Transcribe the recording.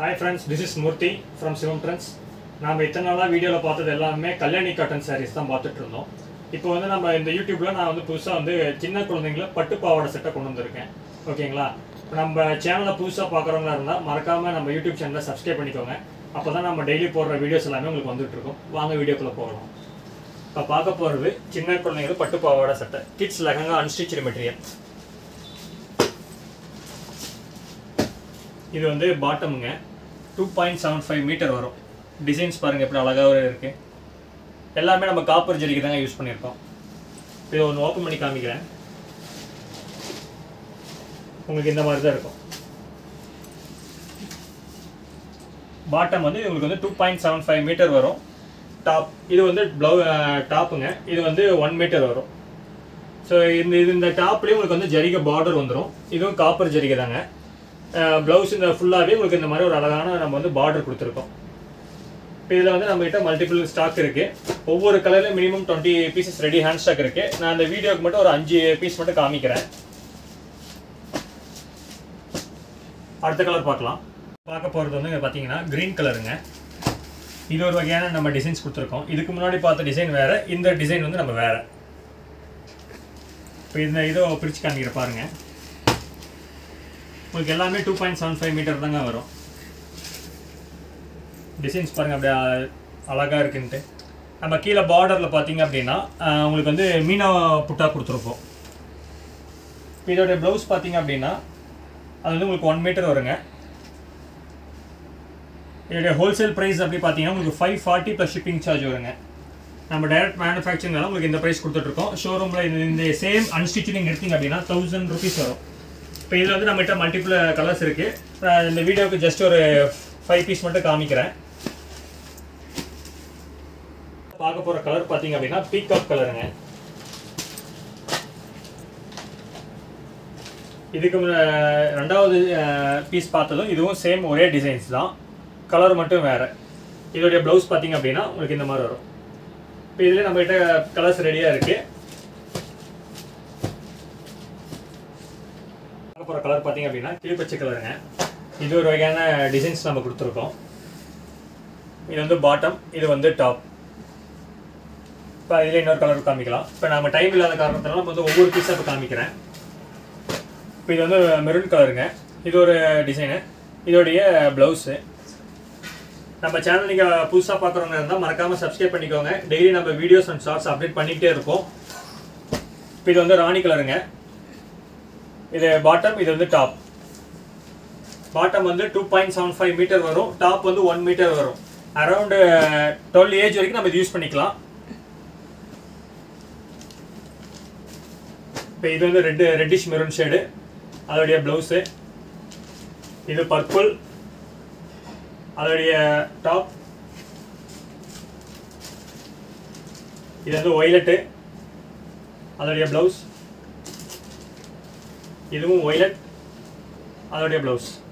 hi friends this is Murthy from Sivam Trends நாம் இத்தனை நாளாக வீடியோவில் பார்த்தது எல்லாமே கல்யாணி காட்டன் சாரீஸ் தான் பார்த்துட்டு இருந்தோம் இப்போ வந்து நம்ம இந்த யூடியூப்பில் நான் வந்து புதுசாக வந்து சின்ன குழந்தைங்கள பட்டு பாவாடை செட்டை கொண்டு வந்திருக்கேன் ஓகேங்களா இப்போ நம்ம சேனலை புதுசாக பார்க்குறவங்களா இருந்தால் மறக்காமல் நம்ம யூடியூப் சேனலை சப்ஸ்கிரைப் பண்ணிக்கோங்க அப்போ தான் நம்ம டெய்லி போடுற வீடியோஸ் எல்லாமே உங்களுக்கு வந்துட்டு இருக்கும் வாங்க வீடியோக்குள்ளே போகலாம் இப்போ பார்க்க போகிறது சின்ன குழந்தைங்களுக்கு பட்டு பாவாடை சட்டை கிட்ஸ் லெஹங்கா அன்ஸ்டிச்சு மெட்டீரியல் இது வந்து பாட்டமுங்க two point seven five meter வரும் டிசைன்ஸ் பாருங்கள் எப்படி அழகாக இருக்குது எல்லாமே நம்ம காப்பர் ஜெரிக்கு தாங்க யூஸ் பண்ணியிருக்கோம் இதை ஒன்று ஓப்பன் பண்ணி காமிக்கிறேன் உங்களுக்கு இந்த மாதிரி தான் இருக்கும் பாட்டம் வந்து உங்களுக்கு வந்து two point seven five meter வரும் டாப் இது வந்து ப்ளவு டாப்புங்க இது வந்து ஒன் மீட்டர் வரும் ஸோ இந்த இது இந்த டாப்லேயும் உங்களுக்கு வந்து ஜரிகை பார்டர் வந்துடும் இதுவும் காப்பர் ஜரிகை தாங்க ப்ளவுஸ் இந்த ஃபுல்லாகவே உங்களுக்கு இந்த மாதிரி ஒரு அழகான நம்ம வந்து பார்டர் கொடுத்துருக்கோம் இப்போ இதில் வந்து நம்மகிட்ட மல்டிபிள் ஸ்டாக் இருக்குது ஒவ்வொரு கலர்லையும் minimum twenty pieces ready hand stock இருக்குது நான் அந்த வீடியோக்கு மட்டும் ஒரு அஞ்சு பீஸ் மட்டும் காமிக்கிறேன் அடுத்த கலர் பார்க்கலாம் பார்க்க போகிறது வந்து இங்க பார்த்தீங்கன்னா க்ரீன் கலருங்க இது ஒரு வகையான நம்ம டிசைன்ஸ் கொடுத்துருக்கோம் இதுக்கு முன்னாடி பார்த்த டிசைன் வேறு இந்த டிசைன் வந்து நம்ம வேறு இப்போ இந்த இதை பிரித்து காமிக்கிற பாருங்கள் உங்களுக்கு எல்லாமே two point seven five meter தாங்க வரும் டிசைன்ஸ் பாருங்கள் அப்படியே அழகாக இருக்குன்ட்டு நம்ம கீழே பார்டரில் பார்த்தீங்க அப்படின்னா ஆஹ், உங்களுக்கு வந்து மீனா புட்டா கொடுத்துருப்போம் இப்போ இதோடைய ப்ளவுஸ் பார்த்தீங்க அப்படின்னா அது வந்து உங்களுக்கு ஒன் மீட்டர் வருங்க இதோடைய ஹோல்சேல் ப்ரைஸ் அப்படி பார்த்தீங்கன்னா உங்களுக்கு five forty plus shipping charge வருங்க நம்ம டைரக்ட் மேனுஃபேக்சரிங்னால உங்களுக்கு இந்த ப்ரைஸ் கொடுத்துட்ருக்கோம் ஷோரூமில் இந்த இந்த சேம் அன்ஸ்டிச்சிங் எடுத்தீங்க அப்படின்னா தௌசண்ட் ருபீஸ் வரும் இப்போ இதில் வந்து நம்மகிட்ட மல்டிபிள் கலர்ஸ் இருக்குது இந்த வீடியோவுக்கு ஜஸ்ட் ஒரு ஃபைவ் பீஸ் மட்டும் காமிக்கிறேன் பார்க்க போகிற கலர் பார்த்தீங்க அப்படின்னா பீகாக் கலருங்க இதுக்கு முன்ன- ரெண்டாவது பீஸ் பார்த்ததும் இதுவும் சேம் ஒரே டிசைன்ஸ் தான் கலர் மட்டும் வேறு இதோடைய ப்ளவுஸ் பார்த்தீங்க அப்படின்னா உங்களுக்கு இந்த மாதிரி வரும் இப்போ இதில் நம்மகிட்ட கலர்ஸ் ரெடியாக இருக்குது பார்க்க போகிற கலர் பார்த்தீங்க அப்படின்னா கிளிப்பச்சை கலருங்க இது ஒரு வகையான டிசைன்ஸ் நம்ம கொடுத்துருக்கோம் இது வந்து பாட்டம் இது வந்து டாப் இப்போ இதில் இன்னொரு கலர் காமிக்கலாம் இப்போ நம்ம டைம் இல்லாத காரணத்தினால நம்ம வந்து ஒவ்வொரு பீஸாக இப்போ காமிக்கிறேன் இப்போ இது வந்து மெரூன் கலருங்க இது ஒரு டிசைனு இதோடைய ப்ளவுஸு நம்ம சேனல் நீங்கள் புதுசாக பார்க்குறவங்க இருந்தால் மறக்காமல் சப்ஸ்கிரைப் பண்ணிக்கோங்க டெய்லி நம்ம வீடியோஸ் அண்ட் ஷார்ட்ஸ் அப்டேட் பண்ணிக்கிட்டே இருப்போம் இப்போ இது வந்து ராணி கலருங்க இது பாட்டம் இது வந்து டாப் பாட்டம் வந்து two point seven five meter வரும் டாப் வந்து ஒன் மீட்டர் வரும் அரௌண்டு டுவெல் ஏஜ் வரைக்கும் நம்ம இது யூஸ் பண்ணிக்கலாம் இப்போ இது வந்து ரெட் ரெட்டிஷ் மெரூன் ஷேடு அதோடைய ப்ளவுஸு இது பர்பிள் அதோடைய டாப் இது வந்து ஒய்லட்டு அதோடைய ப்ளவுஸ் இதுவும் ஒய்லட் அதோடைய ப்ளவுஸ்